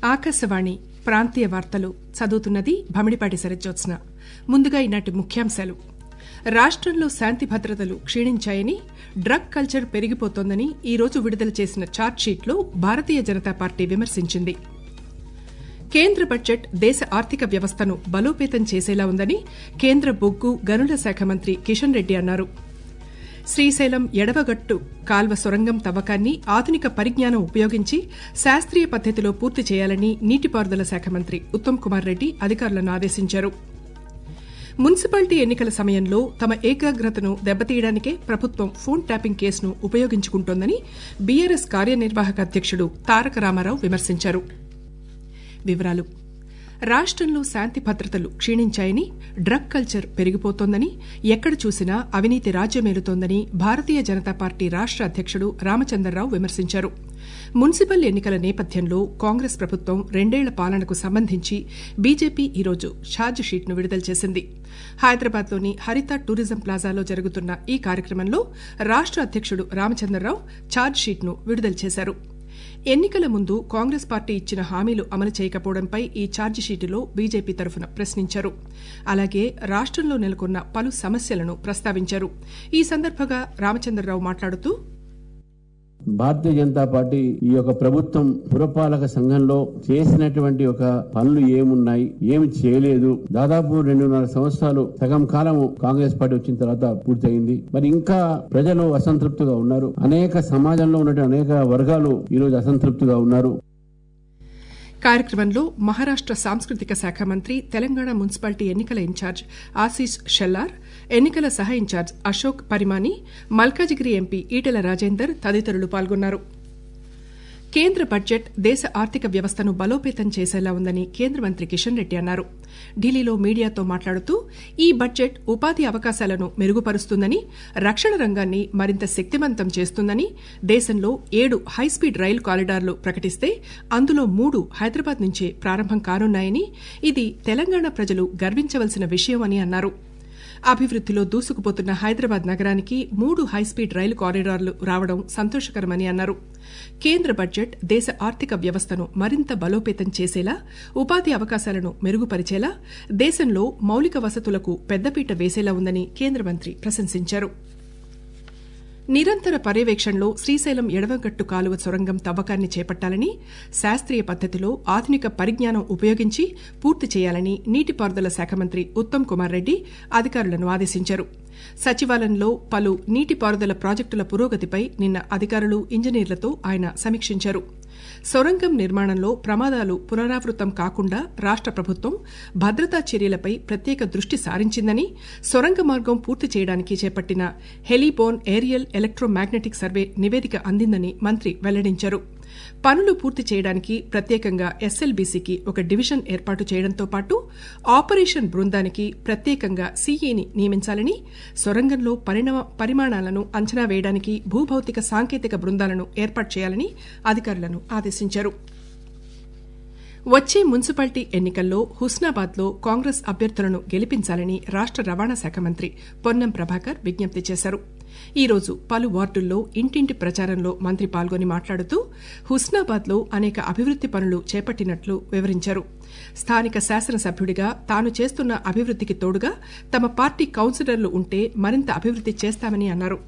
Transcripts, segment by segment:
ఆకాశవాణి ప్రాంతీయ వార్తలు చదువుతున్నది భమిడిపాటి శరజ్జోత్స్న ముందుగా ఈనాటి ముఖ్యాంశాలు రాష్టంలో శాంతి భద్రతలు క్షీణించాయని డ్రగ్ కల్చర్ పెరిగిపోతోందని ఈ రోజు విడుదల చేసిన ఛార్జ్షీట్లో భారతీయ జనతా పార్టీ విమర్శించింది కేంద్ర బడ్జెట్ దేశ ఆర్థిక వ్యవస్థను బలోపేతం చేసేలా ఉందని కేంద్ర బొగ్గు గనుల శాఖ మంత్రి కిషన్ రెడ్డి అన్నారు శ్రీశైలం ఎడవగట్టు కాల్వ సొరంగం తవ్వకాన్ని ఆధునిక పరిజ్ఞానం ఉపయోగించి శాస్త్రీయ పద్దతిలో పూర్తి చేయాలని నీటిపారుదల శాఖ మంత్రి ఉత్తమ్ కుమార్ రెడ్డి అధికారులను ఆదేశించారు మున్సిపాలిటీ ఎన్నికల సమయంలో తమ ఏకాగ్రతను దెబ్బతీయడానికే ప్రభుత్వం ఫోన్ ట్యాపింగ్ కేసును ఉపయోగించుకుంటోందని బీఆర్ఎస్ కార్యనిర్వాహక అధ్యకుడు తారక రామారావు విమర్శించారు వివరాలు రాష్టంలో శాంతి భద్రతలు క్షీణించాయని డ్రగ్ కల్చర్ పెరిగిపోతోందని ఎక్కడ చూసినా అవినీతి రాజ్యమేలుతోందని భారతీయ జనతా పార్టీ రాష్ట అధ్యకుడు రామచందర్రావు విమర్శించారు మున్సిపల్ ఎన్నికల నేపథ్యంలో కాంగ్రెస్ ప్రభుత్వం రెండేళ్ల పాలనకు సంబంధించి బీజేపీ ఈరోజు ఛార్జ్ షీట్ను విడుదల చేసింది హైదరాబాద్లోని హరిత టూరిజం ప్లాజాలో జరుగుతున్న ఈ కార్యక్రమంలో రాష్ట అధ్యకుడు రామచందర్రావు ఛార్జ్ షీట్ను విడుదల చేశారు ఎన్నికల ముందు కాంగ్రెస్ పార్టీ ఇచ్చిన హామీలు అమలు చేయకపోవడంపై ఈ ఛార్జిషీటులో బీజేపీ తరఫున ప్రశ్నించారు అలాగే రాష్టంలో నెలకొన్న పలు సమస్యలను ప్రస్తావించారు ఈ సందర్భంగా రామచంద్రరావు మాట్లాడుతూ భారతీయ జనతా పార్టీ ఈ యొక్క ప్రభుత్వం పురపాలక సంఘంలో చేసినటువంటి ఒక పనులు ఏమున్నాయి ఏమి చేయలేదు దాదాపు రెండున్నర సంవత్సరాలు సగం కాలము కాంగ్రెస్ పార్టీ వచ్చిన తర్వాత పూర్తయింది మరి ఇంకా ప్రజలు అసంతృప్తిగా ఉన్నారు అనేక సమాజంలో ఉన్నటువంటి అనేక వర్గాలు ఈ రోజు అసంతృప్తిగా ఉన్నారు కార్యక్రమంలో మహారాష్ట సాంస్కృతిక శాఖ మంత్రి తెలంగాణ మున్సిపాలిటీ ఎన్నికల ఇన్ఛార్జ్ ఆశీష్ షెల్లార్ ఎన్నికల సహ ఇన్ఛార్జ్ అశోక్ పరిమాని మల్కాజిగిరి ఎంపీ ఈటెల రాజేందర్ తదితరులు పాల్గొన్నారు కేంద్ర బడ్జెట్ దేశ ఆర్థిక వ్యవస్థను బలోపేతం చేసేలా ఉందని కేంద్ర మంత్రి కిషన్ రెడ్డి అన్నారు ఢిల్లీలో మీడియాతో మాట్లాడుతూ ఈ బడ్జెట్ ఉపాధి అవకాశాలను మెరుగుపరుస్తుందని రక్షణ రంగాన్ని మరింత శక్తివంతం చేస్తుందని దేశంలో ఏడు హైస్పీడ్ రైలు కారిడార్లు ప్రకటిస్తే అందులో మూడు హైదరాబాద్ నుంచే ప్రారంభం కానున్నాయని ఇది తెలంగాణ ప్రజలు గర్వించవలసిన విషయం అని అన్నారు అభివృద్దిలో దూసుకుపోతున్న హైదరాబాద్ నగరానికి మూడు హైస్పీడ్ రైలు కారిడార్లు రావడం సంతోషకరమని అన్నారు కేంద్ర బడ్జెట్ దేశ ఆర్థిక వ్యవస్థను మరింత బలోపేతం చేసేలా ఉపాధి అవకాశాలను మెరుగుపరిచేలా దేశంలో మౌలిక వసతులకు పెద్దపీట వేసేలా ఉందని కేంద్ర మంత్రి ప్రశంసించారు నిరంతర పర్యవేక్షణలో శ్రీశైలం ఎడవగట్టు కాలువ సొరంగం తవ్వకాన్ని చేపట్టాలని శాస్త్రీయ పద్దతిలో ఆధునిక పరిజ్ఞానం ఉపయోగించి పూర్తి చేయాలని నీటిపారుదల శాఖ మంత్రి ఉత్తమ్ కుమార్ రెడ్డి అధికారులను ఆదేశించారు సచివాలయంలో పలు నీటిపారుదల ప్రాజెక్టుల పురోగతిపై నిన్న అధికారులు ఇంజనీర్లతో ఆయన సమీక్షించారు సొరంగం నిర్మాణంలో ప్రమాదాలు పునరావృతం కాకుండా రాష్ట ప్రభుత్వం భద్రతా చర్యలపై ప్రత్యేక దృష్టి సారించిందని సొరంగ మార్గం పూర్తి చేయడానికి చేపట్టిన హెలీబోన్ ఏరియల్ ఎలక్ట్రోమాగ్నెటిక్ సర్వే నివేదిక అందిందని మంత్రి వెల్లడించారు పనులు పూర్తి చేయడానికి ప్రత్యేకంగా ఎస్ఎల్బీసీకి ఒక డివిజన్ ఏర్పాటు చేయడంతో పాటు ఆపరేషన్ బృందానికి ప్రత్యేకంగా సీఈని నియమించాలని సొరంగంలో పరిమాణాలను అంచనా వేయడానికి భూభౌతిక సాంకేతిక బృందాలను ఏర్పాటు చేయాలని అధికారులను ఆదేశించారు వచ్చే మున్సిపాలిటీ ఎన్నికల్లో హుస్నాబాద్లో కాంగ్రెస్ అభ్యర్థులను గెలిపించాలని రాష్ట రవాణా శాఖ మంత్రి పొన్నం ప్రభాకర్ విజ్ఞప్తి చేశారు ఈ రోజు పలు వార్డుల్లో ఇంటింటి ప్రచారంలో మంత్రి పాల్గొని మాట్లాడుతూ హుస్నాబాద్లో అనేక అభివృద్ది పనులు చేపట్టినట్లు వివరించారు స్థానిక శాసనసభ్యుడిగా తాను చేస్తున్న అభివృద్దికి తోడుగా తమ పార్టీ కౌన్సిలర్లు ఉంటే మరింత అభివృద్ది చేస్తామని అన్నారు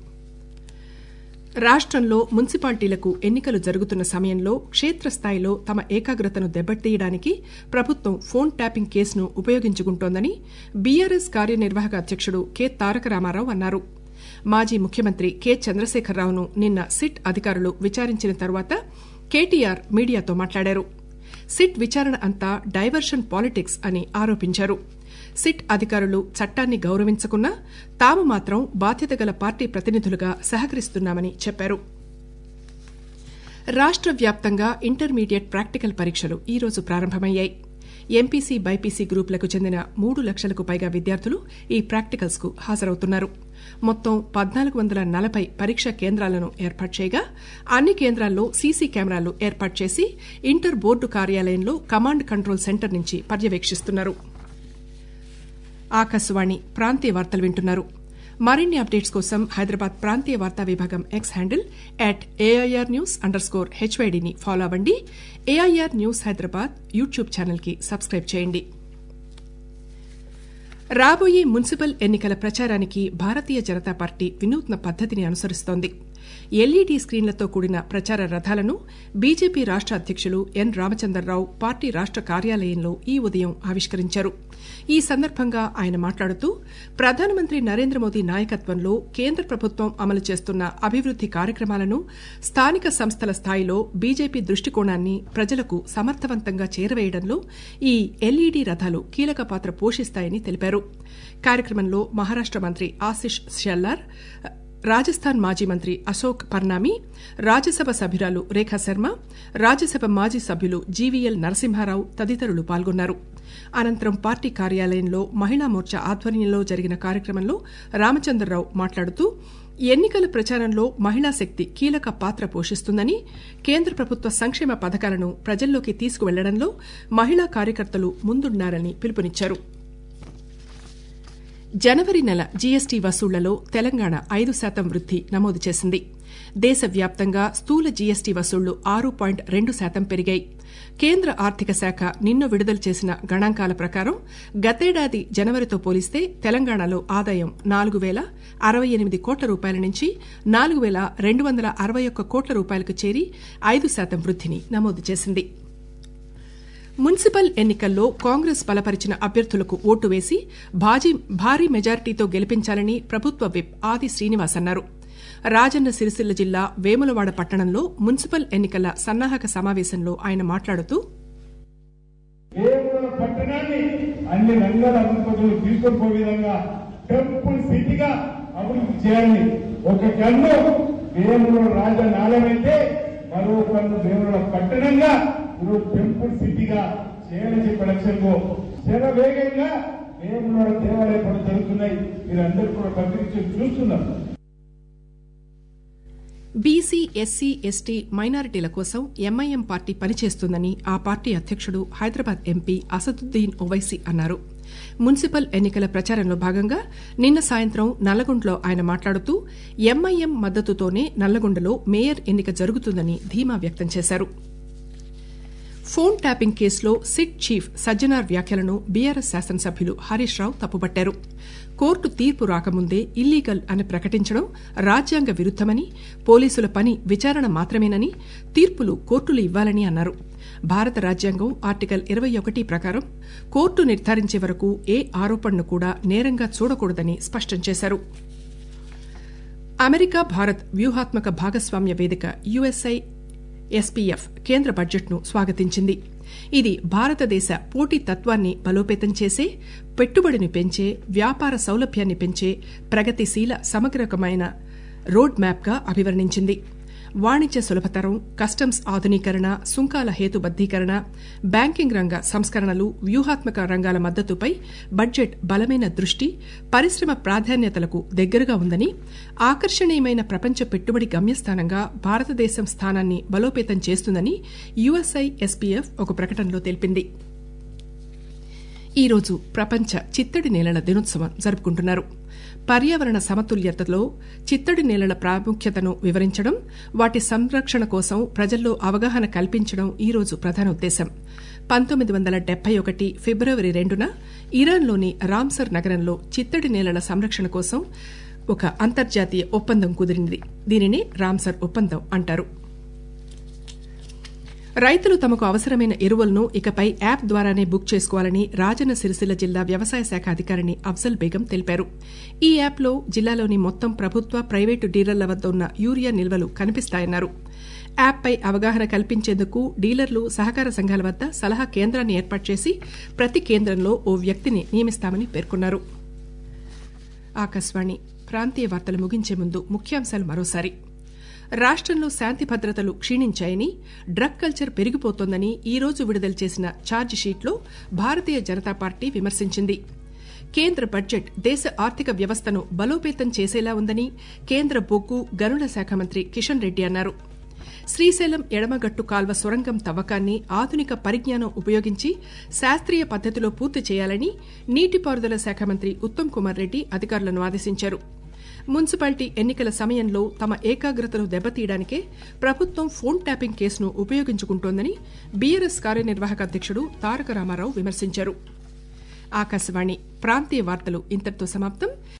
రాష్టంలో మున్సిపాలిటీలకు ఎన్నికలు జరుగుతున్న సమయంలో క్షేత్రస్థాయిలో తమ ఏకాగ్రతను దెబ్బతీయడానికి ప్రభుత్వం ఫోన్ ట్యాపింగ్ కేసును ఉపయోగించుకుంటోందని బీఆర్ఎస్ కార్యనిర్వాహక అధ్యకుడు కె తారక రామారావు అన్నారు మాజీ ముఖ్యమంత్రి కె చంద్రశేఖరరావును నిన్న సిట్ అధికారులు విచారించిన తర్వాత కేటీఆర్ మీడియాతో మాట్లాడారు సిట్ విచారణ అంతా డైవర్షన్ పాలిటిక్స్ అని ఆరోపించారు సిట్ అధికారులు చట్టాన్ని గౌరవించకున్నా తాము మాత్రం బాధ్యత గల పార్టీ ప్రతినిధులుగా సహకరిస్తున్నామని చెప్పారు రాష్ట వ్యాప్తంగా ఇంటర్మీడియట్ ప్రాక్టికల్ పరీక్షలు ఈ రోజు ప్రారంభమయ్యాయి ఎంపీసీ బైపీసీ గ్రూపులకు చెందిన మూడు లక్షలకు పైగా విద్యార్థులు ఈ ప్రాక్టికల్స్ కు హాజరవుతున్నారు మొత్తం పద్నాలుగు వందల నలభై పరీక్షా కేంద్రాలను ఏర్పాటు చేయగా అన్ని కేంద్రాల్లో సీసీ కెమెరాలు ఏర్పాటు చేసి ఇంటర్ బోర్డు కార్యాలయంలో కమాండ్ కంట్రోల్ సెంటర్ నుంచి పర్యవేక్షిస్తున్నారు ఆకాశవాణి ప్రాంతీయ వార్తలు వింటున్నారు మరిన్ని అప్డేట్స్ కోసం హైదరాబాద్ ప్రాంతీయ వార్తా విభాగం X handle at AIR news underscore హెచ్వైడిని ఫాలో అవ్వండి AIR news Hyderabad YouTube channel కి సబ్స్క్రైబ్ చేయండి రాబోయే మున్సిపల్ ఎన్నికల ప్రచారానికి భారతీయ జనతా పార్టీ వినూత్న పద్దతిని అనుసరిస్తోంది ఎల్ఈడీ స్క్రీన్లతో కూడిన ప్రచార రథాలను బీజేపీ రాష్ట అధ్యకులు ఎన్ రామచంద్రరావు పార్టీ రాష్ట కార్యాలయంలో ఈ ఉదయం ఆవిష్కరించారు ఈ సందర్భంగా ఆయన మాట్లాడుతూ ప్రధానమంత్రి నరేంద్ర మోదీ నాయకత్వంలో కేంద్ర ప్రభుత్వం అమలు చేస్తున్న అభివృద్ది కార్యక్రమాలను స్థానిక సంస్థల స్థాయిలో బీజేపీ దృష్టికోణాన్ని ప్రజలకు సమర్థవంతంగా చేరవేయడంలో ఈ ఎల్ఈడీ రథాలు కీలక పాత్ర పోషిస్తాయని తెలిపారు కార్యక్రమంలో మహారాష్ట మంత్రి ఆశిష్ షెల్లార్ రాజస్థాన్ మాజీ మంత్రి అశోక్ పర్నామి రాజ్యసభ సభ్యురాలు రేఖా శర్మ రాజ్యసభ మాజీ సభ్యులు జీవీఎల్ నరసింహారావు తదితరులు పాల్గొన్నారు అనంతరం పార్టీ కార్యాలయంలో మహిళా మోర్చా ఆధ్వర్యంలో జరిగిన కార్యక్రమంలో రామచంద్రరావు మాట్లాడుతూ ఎన్నికల ప్రచారంలో మహిళా శక్తి కీలక పాత్ర పోషిస్తుందని కేంద్ర ప్రభుత్వ సంక్షేమ పథకాలను ప్రజల్లోకి తీసుకువెళ్లడంలో మహిళా కార్యకర్తలు ముందున్నారని పిలుపునిచ్చారు జనవరి నెల జీఎస్టీ వసూళ్లలో తెలంగాణ ఐదు శాతం వృద్ది నమోదు చేసింది దేశవ్యాప్తంగా స్థూల జీఎస్టీ వసూళ్లు ఆరు పాయింట్ రెండు శాతం పెరిగాయి కేంద్ర ఆర్థిక శాఖ నిన్న విడుదల చేసిన గణాంకాల ప్రకారం గతేడాది జనవరితో పోలిస్తే తెలంగాణలో ఆదాయం నాలుగు వేల అరవై ఎనిమిది కోట్ల రూపాయల నుంచి నాలుగు వేల రెండు వందల అరవై ఒక్క కోట్ల రూపాయలకు చేరి ఐదు శాతం వృద్దిని నమోదు చేసింది మున్సిపల్ ఎన్నికల్లో కాంగ్రెస్ బలపరిచిన అభ్యర్థులకు ఓటు వేసి భారీ మెజారిటీతో గెలిపించాలని ప్రభుత్వ విప్ ఆది శ్రీనివాస్ అన్నారు రాజన్న సిరిసిల్ల జిల్లా వేములవాడ పట్టణంలో మున్సిపల్ ఎన్నికల సన్నాహక సమావేశంలో ఆయన మాట్లాడుతూ వేముల పట్టణాన్ని అన్ని రంగాల అభివృద్ధులు తీసుకుపోయే విధంగా టెంపుల్ సిటీగా అభివృద్ధి చేయాలి ఒక కన్ను వేముల రాజనాలమైతే మరో కన్ను వేముల పట్టణంగా ఈరోజు టెంపుల్ సిటీగా చేయాలని చెప్పి లక్ష్యంలో శర వేగంగా వేముల దేవాలయ పనులు జరుగుతున్నాయి మీరందరూ కూడా పత్రిక చూస్తున్నారు బీసీ ఎస్సీ ఎస్టీ మైనారిటీల కోసం ఎంఐఎం పార్టీ పనిచేస్తుందని ఆ పార్టీ అధ్యకుడు హైదరాబాద్ ఎంపీ అసదుద్దీన్ ఓవైసీ అన్నారు మున్సిపల్ ఎన్నికల ప్రచారంలో భాగంగా నిన్న సాయంత్రం నల్లగొండలో ఆయన మాట్లాడుతూ ఎంఐఎం మద్దతుతోనే నల్లగొండలో మేయర్ ఎన్నిక జరుగుతుందని ధీమా వ్యక్తం చేశారు ఫోన్ ట్యాపింగ్ కేసులో సిట్ చీఫ్ సజ్జనార్ వ్యాఖ్యలను బీఆర్ఎస్ శాసనసభ్యులు హరీష్ రావు తప్పుపట్టారు కోర్టు తీర్పు రాకముందే ఇల్లీగల్ అని ప్రకటించడం రాజ్యాంగ విరుద్దమని పోలీసుల పని విచారణ మాత్రమేనని తీర్పులు కోర్టులు ఇవ్వాలని అన్నారు భారత రాజ్యాంగం ఆర్టికల్ ఇరవై ఒకటి ప్రకారం కోర్టు నిర్ధారించే వరకు ఏ ఆరోపణను కూడా నేరంగా చూడకూడదని స్పష్టం చేశారు అమెరికా భారత్ వ్యూహాత్మక భాగస్వామ్య వేదిక యుఎస్ఐ ఎస్పీఎఫ్ కేంద్ర బడ్జెట్ను స్వాగతించింది ఇది భారతదేశ పోటీతత్వాన్ని బలోపేతం చేసే పెట్టుబడిని పెంచే వ్యాపార సౌలభ్యాన్ని పెంచే ప్రగతిశీల సమగ్రకమైన రోడ్ మ్యాప్గా అభివర్ణించింది వాణిజ్య సులభతరం కస్టమ్స్ ఆధునీకరణ సుంకాల హేతుబద్దీకరణ బ్యాంకింగ్ రంగ సంస్కరణలు వ్యూహాత్మక రంగాల మద్దతుపై బడ్జెట్ బలమైన దృష్టి పరిశ్రమ ప్రాధాన్యతలకు దగ్గరగా ఉందని ఆకర్షణీయమైన ప్రపంచ పెట్టుబడి గమ్యస్థానంగా భారతదేశం స్థానాన్ని బలోపేతం చేస్తుందని యుఎస్ఐ ఎస్పీఎఫ్ ఒక ప్రకటనలో తెలిపింది ఈరోజు ప్రపంచ చిత్తడి నేలల దినోత్సవం జరుపుకుంటున్నారు పర్యావరణ సమతుల్యతలో చిత్తడి నేలల ప్రాముఖ్యతను వివరించడం వాటి సంరక్షణ కోసం ప్రజల్లో అవగాహన కల్పించడం ఈ రోజు ప్రధాన ఉద్దేశం పంతొమ్మిది వందల డెబ్బై ఒకటి ఫిబ్రవరి రెండున ఇరాన్లోని రామ్సర్ నగరంలో చిత్తడి నేలల సంరక్షణ కోసం ఒక అంతర్జాతీయ ఒప్పందం కుదిరింది దీనినే రామ్సర్ ఒప్పందం అంటారు రైతులు తమకు అవసరమైన ఎరువులను ఇకపై యాప్ ద్వారానే బుక్ చేసుకోవాలని రాజన్న సిరిసిల్ల జిల్లా వ్యవసాయ శాఖ అధికారిని అఫ్జల్ బేగం తెలిపారు ఈ యాప్లో జిల్లాలోని మొత్తం ప్రభుత్వ ప్రైవేటు డీలర్ల వద్ద ఉన్న యూరియా నిల్వలు కనిపిస్తాయన్నారు యాప్పై అవగాహన కల్పించేందుకు డీలర్లు సహకార సంఘాల వద్ద సలహా కేంద్రాన్ని ఏర్పాటు చేసి ప్రతి కేంద్రంలో ఓ వ్యక్తిని నియమిస్తామని పేర్కొన్నారు ఆకాశవాణి ప్రాంతీయ వార్తలు ముగించే ముందు ముఖ్యాంశాలు మరోసారి రాష్టంలో శాంతి భద్రతలు క్షీణించాయని డ్రగ్ కల్చర్ పెరిగిపోతోందని ఈ రోజు విడుదల చేసిన ఛార్జ్ షీట్లో భారతీయ జనతా పార్టీ విమర్శించింది కేంద్ర బడ్జెట్ దేశ ఆర్థిక వ్యవస్థను బలోపేతం చేసేలా ఉందని కేంద్ర బొగ్గు గనుల శాఖ మంత్రి కిషన్ రెడ్డి అన్నారు శ్రీశైలం ఎడమగట్టు కాల్వ సొరంగం తవ్వకాన్ని ఆధునిక పరిజ్ఞానం ఉపయోగించి శాస్త్రీయ పద్దతిలో పూర్తి చేయాలని నీటిపారుదల శాఖ మంత్రి ఉత్తమ్ కుమార్ రెడ్డి అధికారులను ఆదేశించారు మున్సిపాలిటీ ఎన్నికల సమయంలో తమ ఏకాగ్రతను దెబ్బతీయడానికే ప్రభుత్వం ఫోన్ ట్యాపింగ్ కేసును ఉపయోగించుకుంటోందని బీఆర్ఎస్ కార్యనిర్వాహక అధ్యక్షుడు తారక రామారావు విమర్శించారు ఆకాశవాణి ప్రాంతీయ వార్తలు ఇంతటితో సమాప్తం